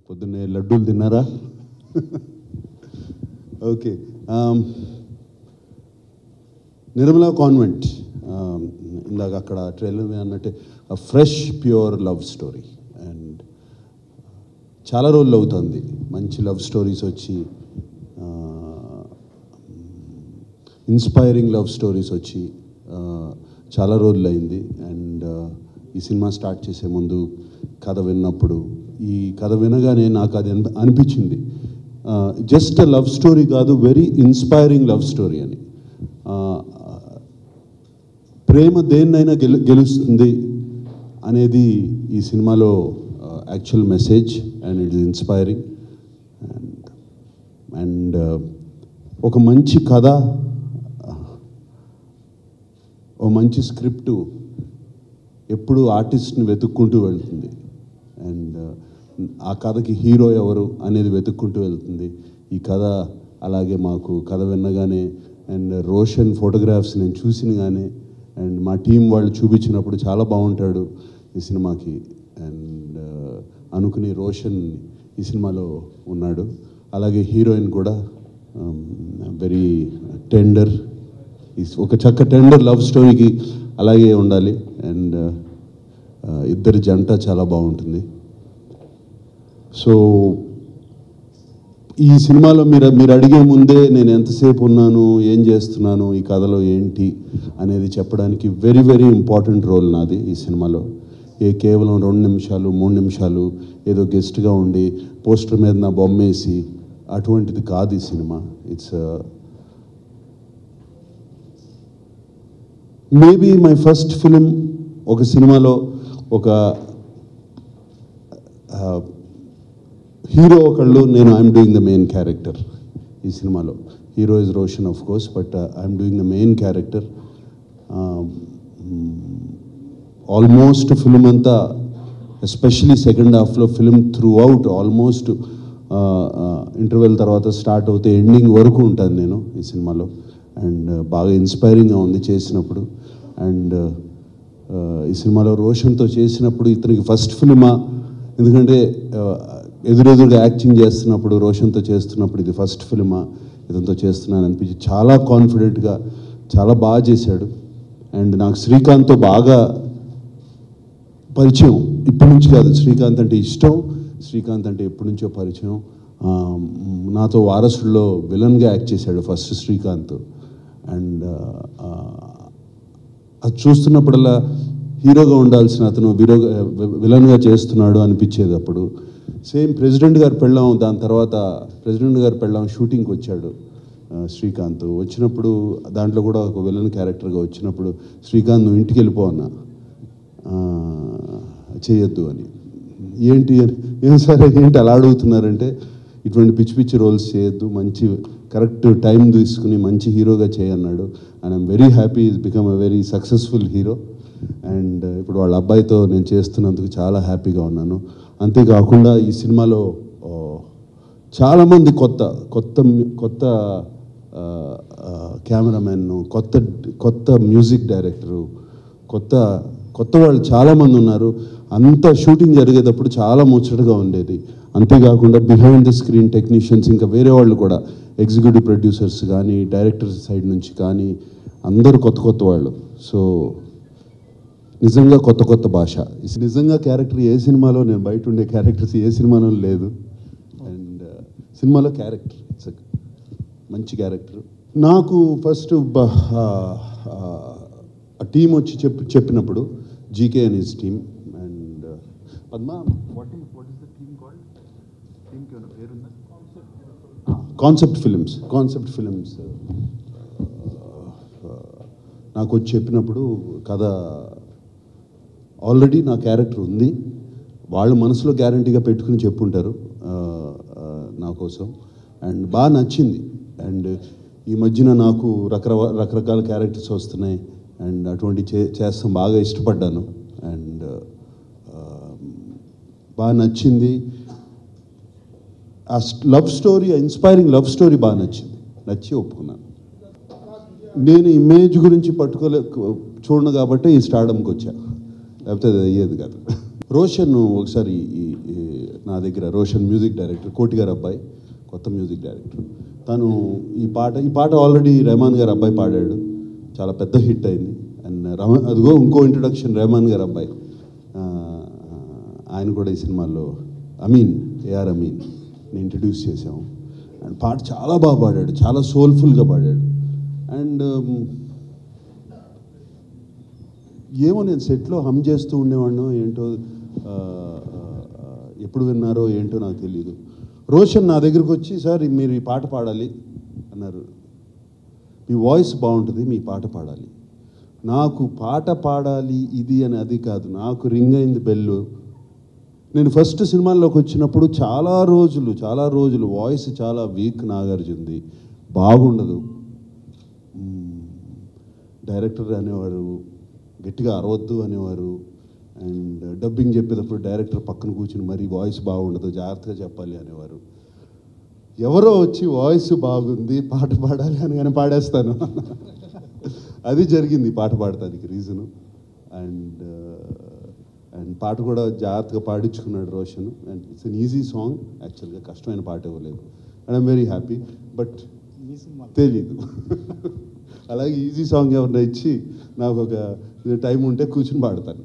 పొద్దున్నే లడ్డూలు తిన్నారా ఓకే నిర్మలా కాన్వెంట్ ఇందాక అక్కడ ట్రైలర్ అన్నట్టే fresh pure love story and చాలా రోజులు అవుతుంది మంచి లవ్ స్టోరీస్ వచ్చి ఇన్స్పైరింగ్ లవ్ స్టోరీస్ వచ్చి ఆ, చాలా రోజులు అయింది అండ్ ఈ సినిమా స్టార్ట్ చేసే ముందు కథ విన్నప్పుడు ఈ కథ వినగానే నాకు అది అనిపి- అనిపించింది జస్ట్ లవ్ స్టోరీ కాదు వెరీ ఇన్స్పైరింగ్ లవ్ స్టోరీ అని ఆ, ప్రేమ దేన్నైనా గెలు గెలుస్తుంది అనేది ఈ సినిమాలో actual message and it is inspiring and and ఒక మంచి కథ ఓ మంచి స్క్రిప్టు ఎప్పుడు ఆర్టిస్ట్ని వెతుక్కుంటూ వెళ్తుంది అండ్ ఆ కథకి హీరో ఎవరు అనేది వెతుక్కుంటూ వెళ్తుంది ఈ కథ అలాగే మాకు కథ విన్నగానే అండ్ రోషన్ ఫోటోగ్రాఫ్స్ నేను చూసినగానే అండ్ మా టీం వాళ్ళు చూపించినప్పుడు చాలా బాగుంటాడు ఈ సినిమాకి అండ్ అనుకుని రోషన్ ఈ సినిమాలో ఉన్నాడు అలాగే హీరోయిన్ కూడా వెరీ టెండర్ ఒక చక్క టెండర్ లవ్ స్టోరీకి అలాగే ఉండాలి అండ్ ఇద్దరి జంట చాలా బాగుంటుంది సో ఈ సినిమాలో మీరు మీరు అడిగే ముందే నేను ఎంతసేపు ఉన్నాను ఏం చేస్తున్నాను ఈ కథలో ఏంటి అనేది చెప్పడానికి వెరీ వెరీ ఇంపార్టెంట్ రోల్ నాది ఈ సినిమాలో ఏ కేవలం రెండు నిమిషాలు మూడు నిమిషాలు ఏదో గెస్ట్గా ఉండి పోస్టర్ మీద నా బొమ్మ వేసి అటువంటిది కాదు ఈ సినిమా it's maybe my first film ఒక సినిమాలో ఒక హీరో ఒకళ్ళు నేను I'm doing the main character ఈ సినిమాలో hero is Roshan of course but I'm doing the main character almost film అంతా ఎస్పెషలీ సెకండ్ హాఫ్లో film throughout almost interval తర్వాత స్టార్ట్ అవుతే ఎండింగ్ వరకు ఉంటాను నేను ఈ సినిమాలో అండ్ బాగా ఇన్స్పైరింగ్గా ఉంది చేసినప్పుడు అండ్ ఈ సినిమాలో రోషన్తో చేసినప్పుడు ఇతనికి ఫస్ట్ ఫిలిమా ఎందుకంటే ఆ, ఎదురెదురుగా యాక్టింగ్ చేస్తున్నప్పుడు రోషన్తో చేస్తున్నప్పుడు ఇది ఫస్ట్ ఫిలిమా ఇతనితో చేస్తున్నాను అనిపించి చాలా కాన్ఫిడెంట్గా చాలా బాగా చేశాడు అండ్ నాకు శ్రీకాంత్తో బాగా పరిచయం ఇప్పటి నుంచి కాదు శ్రీకాంత్ అంటే ఇష్టం శ్రీకాంత్ అంటే ఎప్పటి నుంచో పరిచయం ఆ, నాతో వారసుల్లో విలన్గా యాక్ట్ చేశాడు ఫస్ట్ శ్రీకాంత్ అండ్ అది చూస్తున్నప్పుడల్లా హీరోగా ఉండాల్సిన అతను హీరోగా విలన్గా చేస్తున్నాడు అనిపించేది అప్పుడు సేమ్ ప్రెసిడెంట్ గారు పెళ్ళాం దాని తర్వాత ప్రెసిడెంట్ గారు పెళ్ళాం షూటింగ్కి వచ్చాడు ఆ, శ్రీకాంత్ వచ్చినప్పుడు దాంట్లో కూడా ఒక విలన్ క్యారెక్టర్గా వచ్చినప్పుడు శ్రీకాంత్ నువ్వు ఇంటికి వెళ్ళిపో అన్నా ఆ, చేయొద్దు అని ఏంటి అని ఏం సరే ఏంటి అలా అడుగుతున్నారంటే ఇటువంటి పిచ్చి పిచ్చి రోల్స్ చేయొద్దు మంచి కరెక్ట్ టైం తీసుకుని మంచి హీరోగా చేయన్నాడు and I'm very happy is become a very successful hero and ఇప్పుడు వాళ్ళ అబ్బాయితో నేను చేస్తున్నందుకు చాలా హ్యాపీగా ఉన్నాను అంతేకాకుండా ఈ సినిమాలో ఓ, చాలామంది కొత్త కొత్త మ్యూ- కొత్త కెమెరామెన్ కొత్త కొత్త మ్యూజిక్ డైరెక్టరు కొత్త కొత్త వాళ్ళు చాలామంది ఉన్నారు అంత షూటింగ్ జరిగేటప్పుడు చాలా ముచ్చటగా ఉండేది అంతేకాకుండా బిహైండ్ ద స్క్రీన్ టెక్నీషియన్స్ ఇంకా వేరే వాళ్ళు కూడా ఎగ్జిక్యూటివ్ ప్రొడ్యూసర్స్ కానీ డైరెక్టర్స్ సైడ్ నుంచి కానీ అందరూ కొత్త కొత్త వాళ్ళు సో నిజంగా కొత్త కొత్త భాష ఇది నిజంగా క్యారెక్టర్ ఏ సినిమాలో నేను బయట ఉండే క్యారెక్టర్స్ ఏ సినిమాలో లేదు అండ్ సినిమాలో క్యారెక్టర్ ఇట్స్ మంచి క్యారెక్టర్ నాకు ఫస్ట్ ఆ టీం వచ్చి చెప్పి చెప్పినప్పుడు జీకే అని his team and Padma What is what is the theme called? Theme కి ఏమైనా పేరుందా? కాన్సెప్ట్ ఫిలిమ్స్ కాన్సెప్ట్ ఫిలిమ్స్ నాకు వచ్చి చెప్పినప్పుడు కథ ఆల్రెడీ నా క్యారెక్టర్ ఉంది వాళ్ళు మనసులో గ్యారంటీగా పెట్టుకుని చెప్పుంటారు ఆ, ఆ, నా కోసం అండ్ బాగా నచ్చింది అండ్ ఈ మధ్యన నాకు రకరకా రకరకాల క్యారెక్టర్స్ వస్తున్నాయి అండ్ అటువంటి చే చేస్తాం బాగా ఇష్టపడ్డాను అండ్ బాగా నచ్చింది ఆ love story inspiring love story బాగా నచ్చింది నచ్చి ఒప్పుకున్నాను నేను ఇమేజ్ గురించి పట్టుకోలే చూడను కాబట్టి ఈ స్టార్డమ్కి వచ్చా లేకపోతే అది అయ్యేది కాదు రోషన్ ఒకసారి ఈ- ఈ నా దగ్గర రోషన్ మ్యూజిక్ డైరెక్టర్ కోటి గారు అబ్బాయి కొత్త మ్యూజిక్ డైరెక్టర్ తను ఈ పాట ఈ పాట ఆల్రెడీ రెహమాన్ గారు అబ్బాయి పాడాడు చాలా పెద్ద హిట్ అయింది అండ్ రమ అదిగో ఇంకో ఇంట్రొడక్షన్ రెహమాన్ గారు అబ్బాయి ఆ, ఆయన కూడా ఈ సినిమాలో అమీన్ ఏఆర్ అమీన్ నేను ఇంట్రడ్యూస్ చేసాము అండ్ పాట చాలా బాగా పాడాడు చాలా సోల్ఫుల్గా పాడాడు అండ్ ఏమో నేను సెట్లో హమ్ చేస్తూ ఉండేవాడినో ఏంటో ఆ, ఆ, ఎప్పుడు విన్నారో ఏంటో నాకు తెలియదు రోషన్ నా దగ్గరికి వచ్చి సార్ మీరు ఈ పాట పాడాలి అన్నారు మీ వాయిస్ బాగుంటుంది మీ పాట పాడాలి నాకు పాట పాడాలి ఇది అని అది కాదు నాకు రింగ్ అయింది బెల్లు నేను ఫస్ట్ సినిమాల్లోకి వచ్చినప్పుడు చాలా రోజులు చాలా రోజులు వాయిస్ చాలా వీక్ నాగార్జుంది బాగుండదు మ్మ్. డైరెక్టర్ అనేవారు గట్టిగా అరవద్దు అనేవారు అండ్ డబ్బింగ్ చెప్పేటప్పుడు డైరెక్టర్ పక్కన కూర్చుని మరీ వాయిస్ బాగుండదు జాగ్రత్తగా చెప్పాలి అనేవారు ఎవరో వచ్చి వాయిస్ బాగుంది పాట పాడాలి అని కానీ పాడేస్తాను అది జరిగింది పాట పాడటానికి రీజను అండ్ అండ్ పాట కూడా జాగ్రత్తగా పాడించుకున్నాడు Roshan and it's an easy song యాక్చువల్గా కష్టమైన పాట ఇవ్వలేదు and I'm very happy but తెలీదు అలాగే ఈజీ సాంగ్ ఎవరైనా ఇచ్చి నాకు ఒక టైం ఉంటే కూర్చుని పాడతాను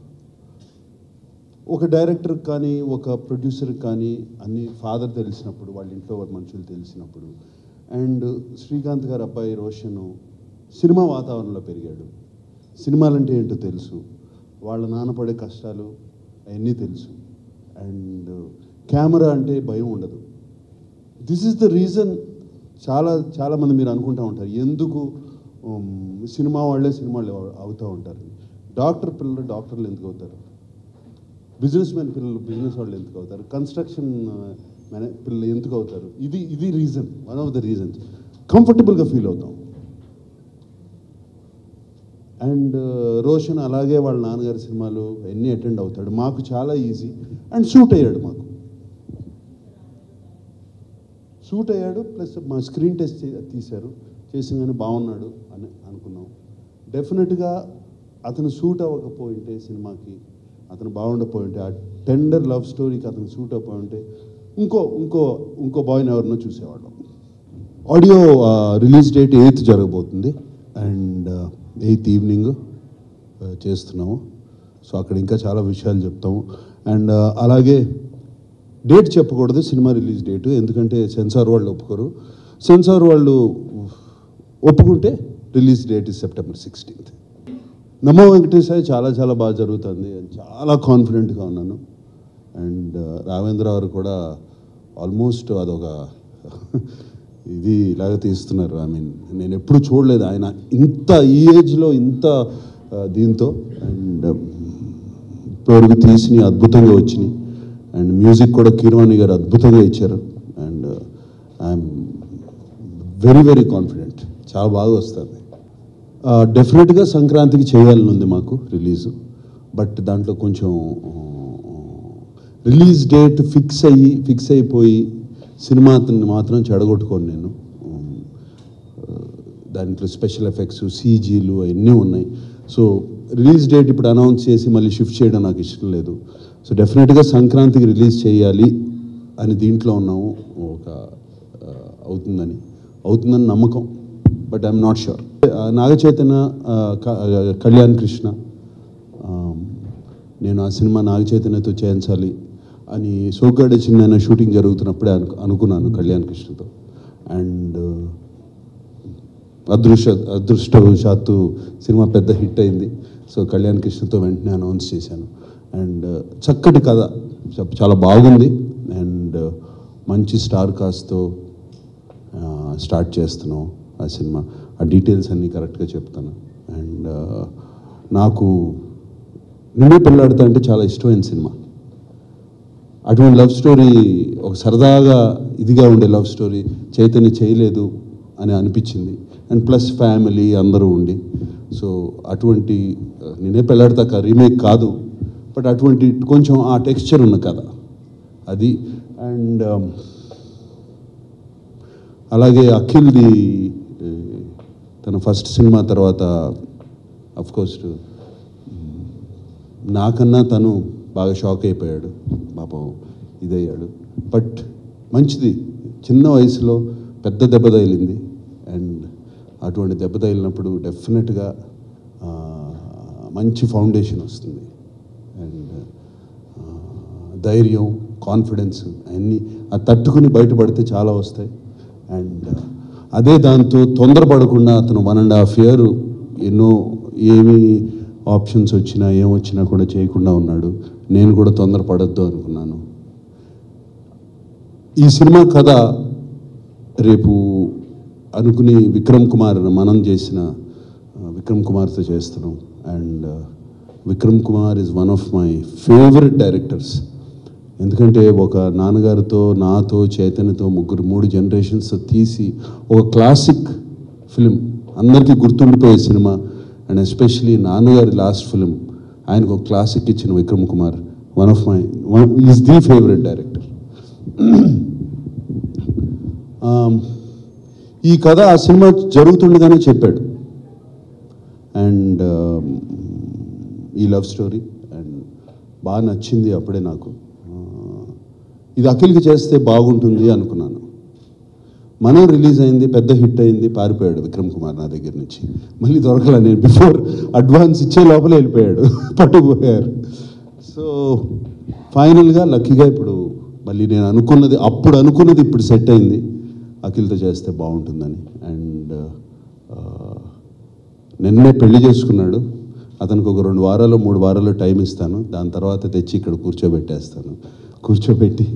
ఒక డైరెక్టర్కి కానీ ఒక ప్రొడ్యూసర్కి కానీ అన్ని ఫాదర్ తెలిసినప్పుడు వాళ్ళ ఇంట్లో వాళ్ళ మనుషులు తెలిసినప్పుడు అండ్ శ్రీకాంత్ గారు అబ్బాయి రోషన్ సినిమా వాతావరణంలో పెరిగాడు సినిమాలంటే ఏంటో తెలుసు వాళ్ళ నాన్న పడే కష్టాలు అవన్నీ తెలుసు అండ్ కెమెరా అంటే భయం ఉండదు దిస్ ఇస్ ద రీజన్ చాలా చాలామంది మీరు అనుకుంటూ ఉంటారు ఎందుకు ఉమ్, సినిమా వాళ్ళే సినిమా వాళ్ళే అవుతూ ఉంటారు డాక్టర్ పిల్లలు డాక్టర్లు ఎందుకు అవుతారు బిజినెస్ మ్యాన్ పిల్లలు బిజినెస్ వాళ్ళు ఎందుకు అవుతారు కన్స్ట్రక్షన్ మేనే పిల్లలు ఎందుకు అవుతారు ఇది ఇది reason one of the reasons కంఫర్టబుల్గా ఫీల్ అవుతాం అండ్ రోషన్ అలాగే వాళ్ళ నాన్నగారి సినిమాలు ఎన్ని అటెండ్ అవుతాడు మాకు చాలా ఈజీ అండ్ సూట్ అయ్యాడు మాకు సూట్ అయ్యాడు ప్లస్ మా స్క్రీన్ టెస్ట్ చే- తీశారు చేసిన కానీ బాగున్నాడు అని అనుకున్నాం డెఫినెట్గా అతను సూట్ అవ్వకపోయింటే సినిమాకి అతను బాగుండకపోయింటే ఆ టెండర్ లవ్ స్టోరీకి అతను సూట్ అవ్వకపోయి ఉంటే ఇంకో ఇంకో ఇంకో బాయ్ని ఎవరినో చూసేవాళ్ళం ఆడియో రిలీజ్ డేట్ ఎయిత్ జరగబోతుంది అండ్ ఎయిత్ ఈవినింగ్ చేస్తున్నాము సో అక్కడ ఇంకా చాలా విషయాలు చెప్తాము అండ్ అలాగే డేట్ చెప్పకూడదు సినిమా రిలీజ్ డేటు ఎందుకంటే సెన్సార్ వాళ్ళు ఒప్పుకోరు సెన్సార్ వాళ్ళు ఒప్పుకుంటే release date is September sixteenth Namo Venkatesaya చాలా చాలా బాగా జరుగుతుంది and చాలా కాన్ఫిడెంట్గా ఉన్నాను అండ్ రావేంద్ర గారు కూడా ఆల్మోస్ట్ అదొక ఇది ఇలాగ తీస్తున్నారు ఐ మీన్ నేను ఎప్పుడు చూడలేదు ఆయన ఇంత ఈ ఏజ్లో ఇంత ఆ, దీంతో అండ్ ఇప్పటివరకు తీసినవి అద్భుతంగా వచ్చినాయి అండ్ మ్యూజిక్ కూడా కీరవాణి గారు అద్భుతంగా ఇచ్చారు and I'm very very confident చాలా బాగా వస్తుంది డెఫినెట్గా సంక్రాంతికి చేయాలని ఉంది మాకు రిలీజు బట్ దాంట్లో కొంచెం రిలీజ్ డేట్ ఫిక్స్ అయ్యి ఫిక్స్ అయిపోయి సినిమా మాత్రం చెడగొట్టుకోను నేను ఉమ్, దాంట్లో స్పెషల్ ఎఫెక్ట్స్ సీజీలు అవన్నీ ఉన్నాయి సో రిలీజ్ డేట్ ఇప్పుడు అనౌన్స్ చేసి మళ్ళీ షిఫ్ట్ చేయడం నాకు ఇష్టం లేదు సో డెఫినెట్గా సంక్రాంతికి రిలీజ్ చేయాలి అని దీంట్లో ఉన్నాము ఒక ఆ, అవుతుందని అవుతుందని నమ్మకం but I'm not sure Naga Chaitanya ఆ, క- ఆ, కళ్యాణ్ కృష్ణ ఆ, నేను ఆ సినిమా నాగచైతన్యతో చేయించాలి అని సోగ్గాడ చిన్న షూటింగ్ జరుగుతున్నప్పుడే అను అనుకున్నాను కళ్యాణ్ కృష్ణతో అండ్ అదృష్ట అదృష్టవశాత్తు సినిమా పెద్ద హిట్ అయింది సో కళ్యాణ్ కృష్ణతో వెంటనే అనౌన్స్ చేశాను అండ్ చక్కటి కథ చ- చాలా బాగుంది అండ్ మంచి స్టార్ కాస్ట్తో స్టార్ట్ చేస్తున్నాం ఆ సినిమా ఆ డీటెయిల్స్ అన్నీ కరెక్ట్గా చెప్తాను అండ్ నాకు నిన్నే పెళ్ళాడుతా అంటే చాలా ఇష్టమైన సినిమా అటువంటి లవ్ స్టోరీ ఒక సరదాగా ఇదిగా ఉండే లవ్ స్టోరీ చైతన్య చేయలేదు అని అనిపించింది అండ్ ప్లస్ ఫ్యామిలీ అందరూ ఉండి సో అటువంటి ఆ, నేనే పెళ్ళాడతాక రీమేక్ కాదు బట్ అటువంటి కొంచెం ఆ టెక్స్చర్ ఉన్న కథ అది అండ్ అలాగే అఖిల్ది ఏ, తన ఫస్ట్ సినిమా తర్వాత కోర్స్ నాకన్నా తను బాగా షాక్ అయిపోయాడు పాపం ఇదయ్యాడు బట్ మంచిది చిన్న వయసులో పెద్ద దెబ్బ తగిలింది అండ్ అటువంటి దెబ్బ తగిలినప్పుడు డెఫినెట్గా ఆ, మంచి ఫౌండేషన్ వస్తుంది అండ్ ధైర్యం కాన్ఫిడెన్స్ అన్నీ అది తట్టుకుని బయటపడితే చాలా వస్తాయి అండ్ అదే దాంతో తొందరపడకుండా అతను వన్ అండ్ హాఫ్ ఇయర్ ఎన్నో ఏమి ఆప్షన్స్ వచ్చినా ఏం వచ్చినా కూడా చేయకుండా ఉన్నాడు నేను కూడా తొందరపడద్దు అనుకున్నాను ఈ సినిమా కథ రేపు అనుకుని విక్రమ్ కుమార్ మనం చేసిన ఆ, విక్రమ్ కుమార్తో చేస్తున్నాం and Vikram Kumar is one of my favourite directors ఎందుకంటే ఒక నాన్నగారితో నాతో చైతన్యతో ముగ్గురు మూడు జనరేషన్స్ తీసి ఒక క్లాసిక్ ఫిలిం అందరికీ గుర్తుండిపోయే సినిమా అండ్ ఎస్పెషలీ నాన్నగారి లాస్ట్ ఫిలిం ఆయనకు ఒక క్లాసిక్ ఇచ్చిన Vikram Kumar one of my one is the favourite director um, ఈ కథ ఆ సినిమా జరుగుతుండగానే చెప్పాడు అండ్ ఈ లవ్ స్టోరీ అండ్ బాగా నచ్చింది అప్పుడే నాకు ఆ, ఇది అఖిల్కి చేస్తే బాగుంటుంది అనుకున్నాను మనం రిలీజ్ అయింది పెద్ద హిట్ అయింది పారిపోయాడు విక్రమ్ కుమార్ నా దగ్గర నుంచి మళ్ళీ దొరకలే నేను బిఫోర్ అడ్వాన్స్ ఇచ్చే లోపలే వెళ్ళిపోయాడు పట్టుకుపోయారు సో ఫైనల్గా లక్కీగా ఇప్పుడు మళ్ళీ నేను అనుకున్నది అప్పుడు అనుకున్నది ఇప్పుడు సెట్ అయింది అఖిల్తో చేస్తే బాగుంటుందని అండ్ నిన్నే పెళ్లి చేసుకున్నాడు అతనికి ఒక రెండు వారాలు మూడు వారాలు టైం ఇస్తాను దాని తర్వాత తెచ్చి ఇక్కడ కూర్చోబెట్టేస్తాను కూర్చోబెట్టి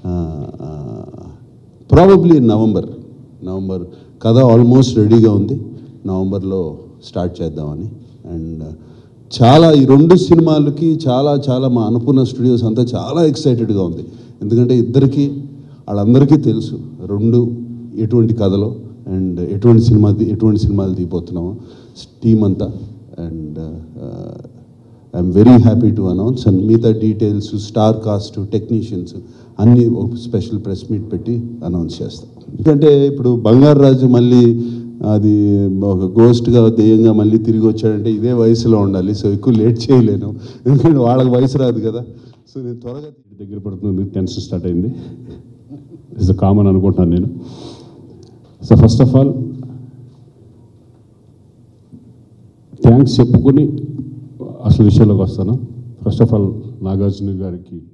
ప్రాబబ్లీ నవంబర్ నవంబర్ కథ ఆల్మోస్ట్ రెడీగా ఉంది నవంబర్లో స్టార్ట్ చేద్దామని అండ్ చాలా ఈ రెండు సినిమాలకి చాలా చాలా మా అనుకున్న స్టూడియోస్ అంతా చాలా ఎక్సైటెడ్గా ఉంది ఎందుకంటే ఇద్దరికి వాళ్ళందరికీ తెలుసు రెండు ఎటువంటి కథలో అండ్ ఎటువంటి సినిమా తీ- ఎటువంటి సినిమాలు తీయబోతున్నామో టీం అంతా and I'm very happy to announce and మిగతా డీటెయిల్స్ స్టార్ కాస్ట్ టెక్నీషియన్స్ అన్నీ ఒక స్పెషల్ ప్రెస్ మీట్ పెట్టి అనౌన్స్ చేస్తాం ఎందుకంటే ఇప్పుడు బంగారు రాజు మళ్ళీ అది ఒక గోస్ట్గా దెయ్యంగా మళ్ళీ తిరిగి వచ్చాడంటే ఇదే వయసులో ఉండాలి సో ఎక్కువ లేట్ చేయలేను ఎందుకంటే వాళ్ళకి వయసు రాదు కదా సో నేను త్వరగా దగ్గర పడుతుంది టెన్షన్ స్టార్ట్ అయింది ఇస్ కామన్ అనుకుంటున్నాను నేను so first of all thanks చెప్పుకొని అసలు విషయంలోకి వస్తాను ఫస్ట్ ఆఫ్ ఆల్ నాగార్జున గారికి